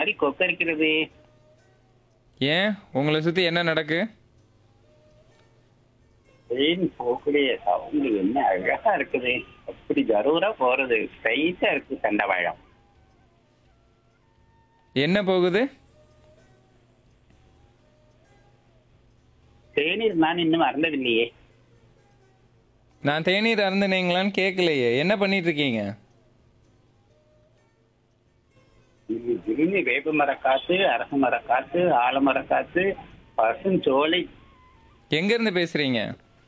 மாதிரி கொக்கரிக்கிறது ஏன் உங்களை சுத்தி என்ன நடக்கு ட்ரெயின் போகக்கூடிய சவுண்டு என்ன அழகா இருக்குது அப்படி ஜரூரா போறது ஸ்ட்ரைட்டா இருக்கு தண்டவாழம் என்ன போகுது தேநீர் நான் இன்னும் மறந்ததில்லையே நான் தேநீர் அருந்துனீங்களான்னு கேட்கலையே என்ன பண்ணிட்டு இருக்கீங்க இது திடீர்னு வேப்ப மரக்காத்து அரச மரக்காத்து ஆலமரக்காத்து பசுஞ்சோலை எங்க இருந்து பேசுறீங்க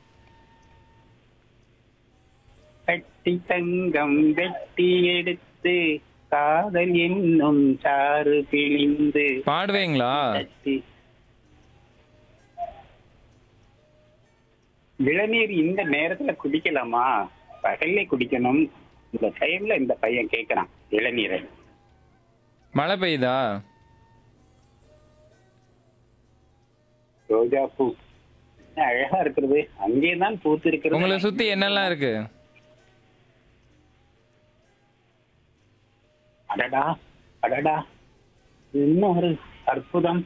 கட்டி தங்கம் வெட்டி எடுத்து காதல் என்னும் சாறு பிழிந்து பாடுவீங்களா கட்டி இளநீர் இந்த நேரத்துல குடிக்கலாமா பகல்ல குடிக்கணும் இந்த டைம்ல இந்த பையன் கேக்குறான் இளநீரை மழை பெய்யுதா ரோஜா பூ என்ன அழகா இருக்கிறது அங்கேதான் பூத்து இருக்கிறது உங்களை சுத்தி என்னெல்லாம் இருக்கு அடடா அடடா என்ன ஒரு அற்புதம்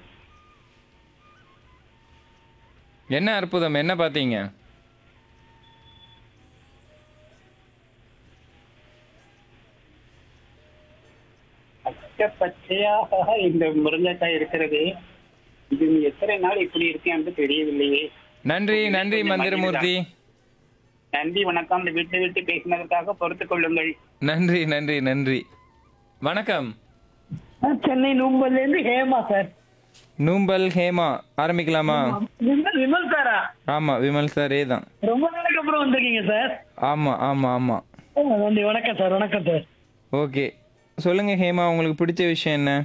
என்ன அற்புதம் என்ன பார்த்தீங்க பச்சை பச்சையாக இந்த முருங்கைக்காய் இருக்கிறது இது எத்தனை நாள் இப்படி இருக்கேன் தெரியவில்லையே நன்றி நன்றி மந்திரமூர்த்தி நன்றி வணக்கம் இந்த விட்டு விட்டு பேசினதற்காக பொறுத்துக் கொள்ளுங்கள் நன்றி நன்றி நன்றி வணக்கம் சென்னை நூம்பல்ல இருந்து ஹேமா சார் நூம்பல் ஹேமா ஆரம்பிக்கலாமா விமல் விமல் சாரா ஆமா விமல் சாரே தான் ரொம்ப நாளைக்கு அப்புறம் வந்திருக்கீங்க சார் ஆமா ஆமா ஆமா ஆ, நன்றி வணக்கம் சார் வணக்கம் சார் ஓகே சொல்லுங்க ஹேமா உங்களுக்கு பிடிச்ச விஷயம் என்ன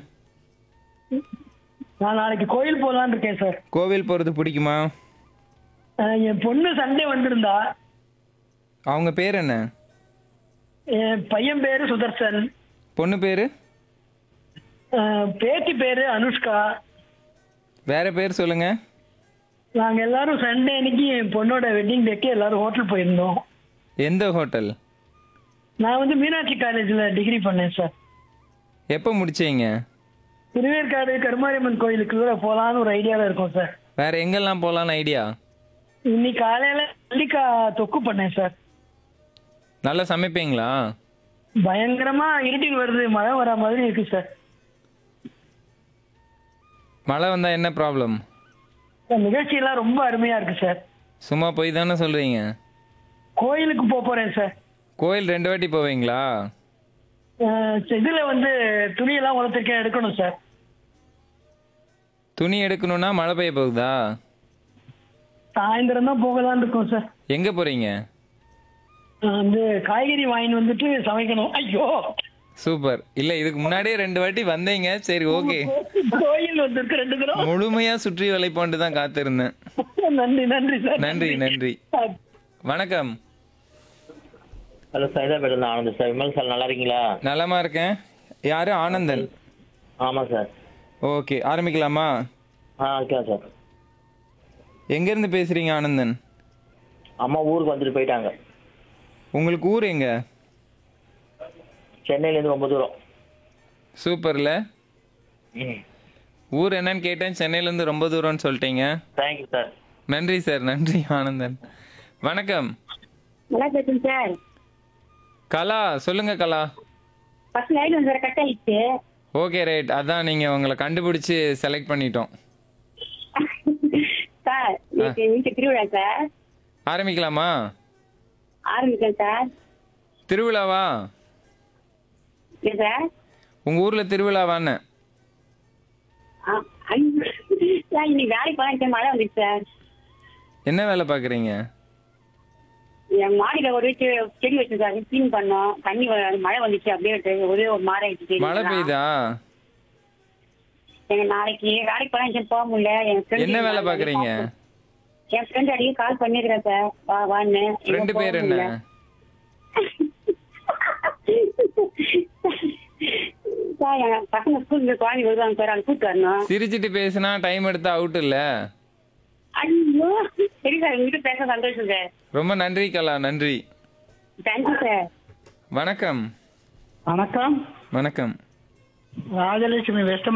நான் நாளைக்கு கோயில் போகலான்னு இருக்கேன் சார் கோவில் போறது பிடிக்குமா ஆ, என் பொண்ணு சண்டே வந்திருந்தா அவங்க பேர் என்ன என் பையன் பேரு சுதர்சன் பொண்ணு பேரு ஆ, பேத்தி பேரு அனுஷ்கா வேற பேர் சொல்லுங்க நாங்க எல்லாரும் சண்டே அன்னைக்கு என் பொண்ணோட வெட்டிங் டேக்கு எல்லாரும் ஹோட்டல் போயிருந்தோம் எந்த ஹோட்டல் நான் வந்து மீனாட்சி காலேஜ்ல டிகிரி பண்ணேன் சார் எப்போ முடிச்சீங்க திருவேற்காடு கருமாரியம்மன் கோயிலுக்கு கூட போலான்னு ஒரு ஐடியால இருக்கோம் சார் வேற எங்கெல்லாம் போகலான்னு ஐடியா இன்னைக்கு காலையில மல்லிக்காய் தொக்கு பண்ணேன் சார் நல்லா சமைப்பீங்களா பயங்கரமா இருட்டின் வருது மழை வரா மாதிரி இருக்கு சார் மழை வந்தா என்ன ப்ராப்ளம் இந்த நிகழ்ச்சியெல்லாம் ரொம்ப அருமையா இருக்கு சார் சும்மா போய் தானே சொல்றீங்க கோயிலுக்கு போக போறேன் சார் கோயில் ரெண்டு வாட்டி போவீங்களா அஹ் இதுல வந்து துணியெல்லாம் உலர்த்திருக்கேன் எடுக்கணும் சார் துணி எடுக்கணும்னா மழை பெய்ய போகுதா சாயந்தரம் தான் போகலான்னு இருக்கோம் சார் எங்க போறீங்க நான் வந்து காய்கறி வாங்கிட்டு வந்துட்டு சமைக்கணும் ஐயோ சூப்பர் இல்ல இதுக்கு முன்னாடியே ரெண்டு வாட்டி வந்தீங்க சரி ஓகே கோயில் வந்திருக்கு ரெண்டு தடவை முழுமையா சுற்றி வளைப்போன்ட்டு தான் காத்திருந்தேன் நன்றி நன்றி சார் நன்றி நன்றி வணக்கம் ஹலோ சார் இதான் madam Anand sir Vimal sir நல்லா இருக்கீங்களா நலமா இருக்கேன் யாரு ஆனந்தன் ஆமாம் சார் ஓகே ஆரம்பிக்கலாமா ஆ ஓகே சார் எங்க இருந்து பேசுறீங்க ஆனந்தன் அம்மா ஊருக்கு வந்துட்டு போயிட்டாங்க உங்களுக்கு ஊர் எங்க சென்னையிலேருந்து ரொம்ப தூரம் சூப்பர்ல ம் ஊர் என்னன்னு கேட்டேன் சென்னையில இருந்து ரொம்ப தூரம்னு சொல்லிட்டீங்க தேங்க்யூ சார் நன்றி சார் நன்றி ஆனந்தன் வணக்கம் நல்லா பேசுங்க சார் கலா சொல்லுங்க கலா ஃபர்ஸ்ட் லைன் வந்து வேற கட் ஆயிடுச்சு ஓகே ரைட் அதான் நீங்க உங்களை கண்டுபிடிச்சு செலக்ட் பண்ணிட்டோம் சார் இன்னைக்கு வீட்டு திருவிழா சார் ஆரம்பிக்கலாமா ஆரம்பிக்கேன் சார் திருவிழாவா ஏன் சார் உங்க ஊர்ல திருவிழாவான்னு ஆ, ஐயோ. சார் இன்னைக்கு வேலைக்கு போனா மழை வந்துச்சு சார் என்ன வேலை பாக்குறீங்க என் மாடியில ஒரு வீட்டு செடி வச்சு சார் க்ளீன் பண்ணோம் தண்ணி வ- மழை வந்துச்சு அப்படியே விட்டு ஒரே ஒரு மாறம் ஆயிடுச்சு மழை பெய்யுதா எங்க நாளைக்கு வேலைக்கு போனா எங்கேயும் போக முடியல என் friend என்ன வேலை பாக்குறீங்க என் ஃப்ரெண்ட் அடிக்கடி கால் பண்ணிருக்கேன் சார் வா வான்னு எங்கேயும் ரெண்டு போக பேர் என்ன முடியல. சார் என் பசங்க ஸ்கூலுக்கு குழந்தை வருவாங்க சார் அதை கூப்பிட்டு வரணும் சிரிச்சிட்டு பேசினா டைம் எடுத்தா அவுட் இல்ல ஐயோ சரி சார் உங்ககிட்ட பேச சந்தோஷம் சார் ரொம்ப நன்றி கலா நன்றி தேங்க்யூ சார் வணக்கம் வணக்கம் வணக்கம் ராஜலட்சுமி வெஸ்ட்